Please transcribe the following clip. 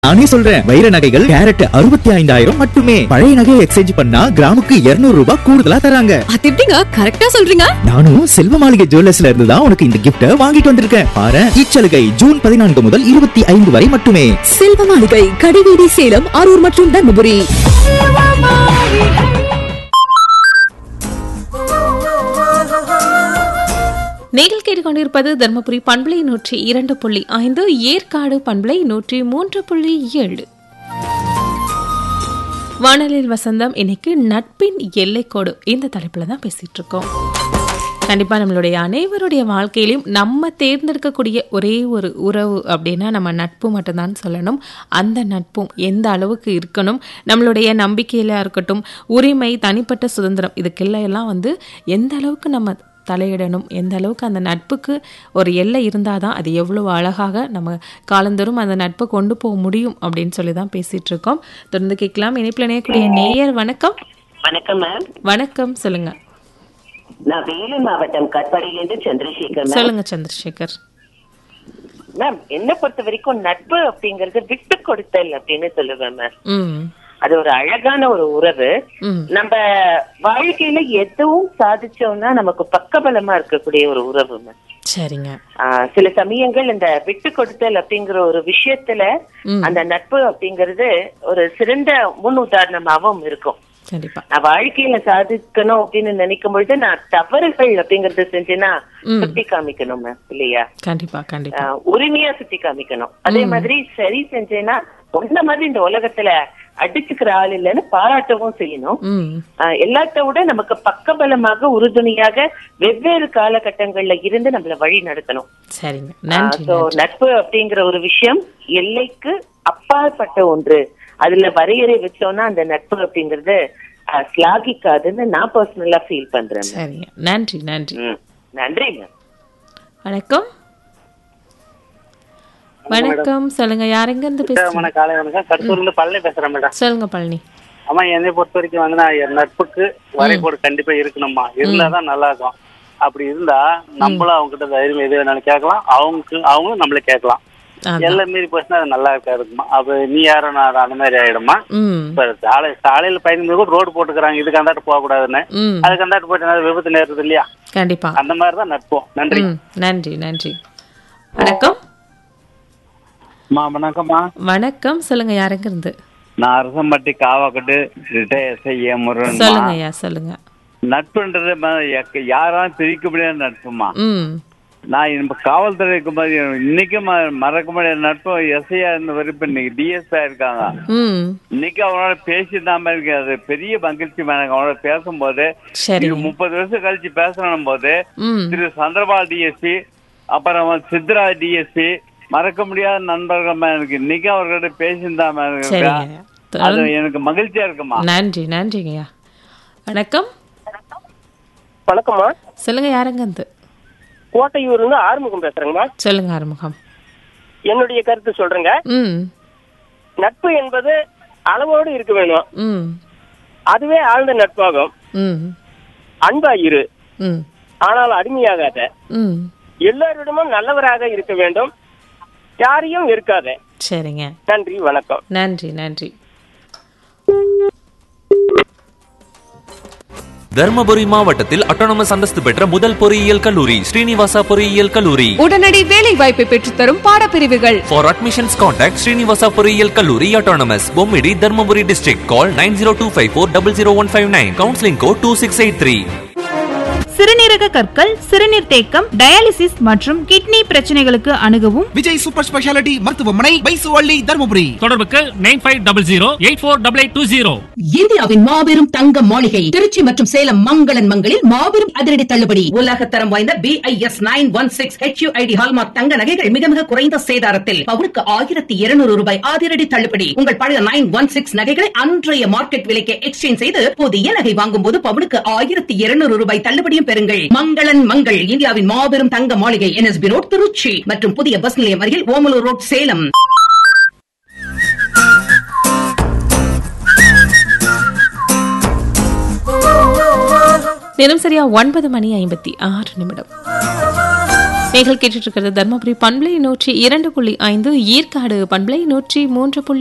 நானே சொல்றேன் வைர நகைகள் கேரட் அறுபத்தி ஐந்தாயிரம் மட்டுமே பழைய நகையை எக்ஸ்சேஞ்ச் பண்ணா கிராமுக்கு 200 ரூபாய் கூடுதலா தராங்க அது எப்படிங்க கரெக்டா சொல்றீங்க நானும் செல்வ மாளிகை ஜுவல்லர்ஸ்ல இருந்து தான் உனக்கு இந்த கிஃப்ட வாங்கிட்டு வந்திருக்கேன் பாரு இச்சலுகை ஜூன் பதினான்கு முதல் இருபத்தி ஐந்து வரை மட்டுமே செல்வ மாளிகை கடிவீதி சேலம் அரூர் மற்றும் தர்மபுரி நீங்கள் கேட்டுக்கொண்டிருப்பது தர்மபுரி பண்பலை நூற்றி இரண்டு புள்ளி ஐந்து ஏற்காடு பண்பலை நூற்றி மூன்று புள்ளி ஏழு வானலில் வசந்தம் இன்னைக்கு நட்பின் எல்லைக்கோடு இந்த தலைப்புல தான் பேசிட்டு இருக்கோம் கண்டிப்பா நம்மளுடைய அனைவருடைய வாழ்க்கையிலும் நம்ம தேர்ந்தெடுக்கக்கூடிய ஒரே ஒரு உறவு அப்படின்னா நம்ம நட்பு மட்டும்தான் சொல்லணும் அந்த நட்பும் எந்த அளவுக்கு இருக்கணும் நம்மளுடைய நம்பிக்கையில இருக்கட்டும் உரிமை தனிப்பட்ட சுதந்திரம் இதுக்கெல்லாம் எல்லாம் வந்து எந்த அளவுக்கு நம்ம தலையிடணும் எந்த அளவுக்கு அந்த நட்புக்கு ஒரு எல்லை இருந்தால் தான் அது எவ்வளோ அழகாக நம்ம காலந்தோறும் அந்த நட்பை கொண்டு போக முடியும் அப்படின்னு சொல்லி தான் பேசிட்டு இருக்கோம் தொடர்ந்து கேட்கலாம் இணைப்பில் இணையக்கூடிய நேயர் வணக்கம் வணக்கம் மேம் வணக்கம் சொல்லுங்க நான் வேலூர் மாவட்டம் கட்பாடியிலிருந்து சந்திரசேகர் மேம் சொல்லுங்க சந்திரசேகர் மேம் என்ன பொறுத்த வரைக்கும் நட்பு அப்படிங்கறது விட்டு கொடுத்தல் அப்படின்னு சொல்லுவேன் மேம் ம் அது ஒரு அழகான ஒரு உறவு ம் நம்ம வாழ்க்கையில எதுவும் சாதிச்சோம்னா நமக்கு பக்கபலமா இருக்கக்கூடிய ஒரு உறவு மேம் சரிங்க ஆஹ் சில சமயங்கள் இந்த விட்டு கொடுத்தல் அப்படிங்கிற ஒரு விஷயத்துல ம். அந்த நட்பு அப்படிங்கிறது ஒரு சிறந்த முன் உதாரணமாவும் இருக்கும் கண்டிப்பா நான் வாழ்க்கையில சாதிக்கணும் அப்படின்னு நினைக்கும் பொழுது நான் தவறுகள் அப்படிங்கறத செஞ்சேன்னா ம். சுட்டி காமிக்கணும் மேம் இல்லையா கண்டிப்பா கண்டிப்பா ஆஹ் உரிமையா சுட்டி காமிக்கணும் அதே மாதிரி சரி செஞ்சேன்னா ஒன்ன மாதிரி இந்த உலகத்துல அடிச்சுக்கிற ஆள் இல்லைன்னு பாராட்டவும் செய்யணும் ம் ஆஹ் எல்லாத்த விட நமக்கு பக்கபலமாக உறுதுணையாக வெவ்வேறு காலகட்டங்கள்ல இருந்து நம்மள வழி நடத்தணும் சரிங்க நன்றி சோ நட்பு அப்படிங்கிற ஒரு விஷயம் எல்லைக்கு அப்பாற்பட்ட ஒன்று அதுல வரையறை வச்சோம்னா அந்த நட்பு அப்படிங்கறது ஆஹ் ஸ்லாகிக்காதுன்னு நான் பர்சனலா ஃபீல் பண்றேன் ma'am. சரிங்க நன்றி நன்றி ம். நன்றி மேம் வணக்கம் வணக்கம் சொல்லுங்க யாரெங்க இருந்து பேசுறீங்க வணக்கம் காலை வணக்கம் கட்டூர்ல பழனி பேசுறேன் மேடம் சொல்லுங்க பழனி ஆமா என்னை பொறுத்த வரைக்கும் வந்து நான் என் நட்புக்கு வரைகோடு கண்டிப்பா இருக்கணும்மா இருந்தாதான் நல்லா இருக்கும் அப்படி இருந்தா நம்மளும் அவங்க கிட்ட தைரியம் எது வேணாலும் கேட்கலாம் அவங்க அவங்களும் நம்மள கேட்கலாம் அதான். எல்லாம் மீறி போச்சுன்னா அது நல்லா இருக்காதுமா அப்ப நீ யாரும் நான் அந்த மாதிரி ஆயிடுமா ம் இப்ப சாலை சாலையில பயணிக்கும் கூட ரோடு போட்டுக்கிறாங்க இதுக்கு அந்தாட்டு போக கூடாதுன்னு ம் அதுக்கு அந்தாட்டு போயிட்டு விபத்து நேருது இல்லையா கண்டிப்பா அந்த மாதிரி தான் நட்போம் நன்றி ம் நன்றி நன்றி வணக்கம் அம்மா வணக்கம்மா வணக்கம் சொல்லுங்க யாரெங்க இருந்து நான் அரசம்பட்டி காவாக்கட்டு ரிட்டையர் எஸ்ஐ முருகன் சொல்லுங்க ஐயா சொல்லுங்க நட்புன்றது ம- எக்க- யாராலும் பிரிக்க முடியாத நட்புமா ம் நான் இப்ப காவல்துறை இருக்கும்போது இன்னைக்கும் ம- மறக்க முடியாத நட்பு எஸ்ஐயா இருந்த வரைக்கும் இன்னைக்கு டிஎஸ்ஆ இருக்காங்க ம் இன்னைக்கு அவனோட பேசிதான் இருக்கு அது பெரிய மகிழ்ச்சி எனக்கு அவனோட பேசும்போது சரி இது முப்பது வருஷம் கழிச்சு பேசணும் போது ம் திரு சந்திரபால் டிஎஸ்பி அப்புறம் சித்ரா டிஎஸ்பி மறக்க முடியாத நண்பர்கள் எனக்கு இன்னைக்கு அவர்கிட்ட பேசியிருந்தான் சரிங்க அது தொடர்ந்து- எனக்கு மகிழ்ச்சியா இருக்குமா நன்றி நன்றிங்க ஐயா வணக்கம் வணக்கம்மா சொல்லுங்க யாரெங்க இருந்து கோட்டையூர்ல இருந்து ஆறுமுகம் பேசுறேங்கம்மா சொல்லுங்க ஆறுமுகம் என்னுடைய கருத்து சொல்றேங்க ம் நட்பு என்பது அளவோடு இருக்க வேணும் ம் அதுவே ஆழ்ந்த நட்பாகும் ம் அன்பா இரு ம் ஆனால் அடிமையாகாத ம் எல்லோரிடமும் நல்லவராக இருக்க வேண்டும் யாரையும் இருக்காத சரிங்க நன்றி வணக்கம் நன்றி நன்றி தர்மபுரி மாவட்டத்தில் அட்டானமஸ் அந்தஸ்து பெற்ற முதல் பொறியியல் கல்லூரி ஸ்ரீனிவாசா பொறியியல் கல்லூரி உடனடி வேலை வாய்ப்பை பெற்றுத்தரும் பாடப்பிரிவுகள் For admissions contact Srinivasa பொறியியல் கல்லூரி autonomous Bommidi Dharmapuri district call 9025400159 counseling code 2683 சிறுநீரக கற்கள் சிறுநீர் தேக்கம் டயாலிசிஸ் மற்றும் கிட்னி பிரச்சனைகளுக்கு அணுகவும் விஜய் சூப்பர் ஸ்பெஷாலிட்டி மருத்துவமனை பைசுவள்ளி தருமபுரி தொடர்புக்கு nine five double zero eight four double eight two zero இந்தியாவின் மாபெரும் தங்க மாளிகை திருச்சி மற்றும் சேலம் மங்களன் மங்களில் மாபெரும் அதிரடி தள்ளுபடி உலகத்தரம் வாய்ந்த B I S nine one six HUID hallmark தங்க நகைகள் மிக மிக குறைந்த சேதாரத்தில் பவுனுக்கு ஆயிரத்தி இருநூறு ரூபாய் அதிரடி தள்ளுபடி உங்கள் பழைய நைன் ஒன் சிக்ஸ் நகைகளை அன்றைய மார்க்கெட் விலைக்கு எக்ஸ்சேஞ்ச் செய்து புதிய நகை வாங்கும் போது பவுனுக்கு ஆயிரத்தி இருநூறு ரூபாய் தள்ளுபடியும் பெறுங்கள் மங்களன் மங்கள் இந்தியாவின் மாபெரும் தங்க மாளிகை என்எஸ்பி ரோட் திருச்சி மற்றும் புதிய பஸ் நிலையம் அருகில் ஓமலூர் ரோட் சேலம் நேரம் சரியா ஒன்பது மணி ஐம்பத்தி ஆறு நிமிடம் நீங்கள் கேட்டுட்டு இருக்கிறது தர்மபுரி பண்பலை நூற்றி இரண்டு புள்ளி ஐந்து ஈர்க்காடு பண்பலை நூற்றி மூன்று புள்ளி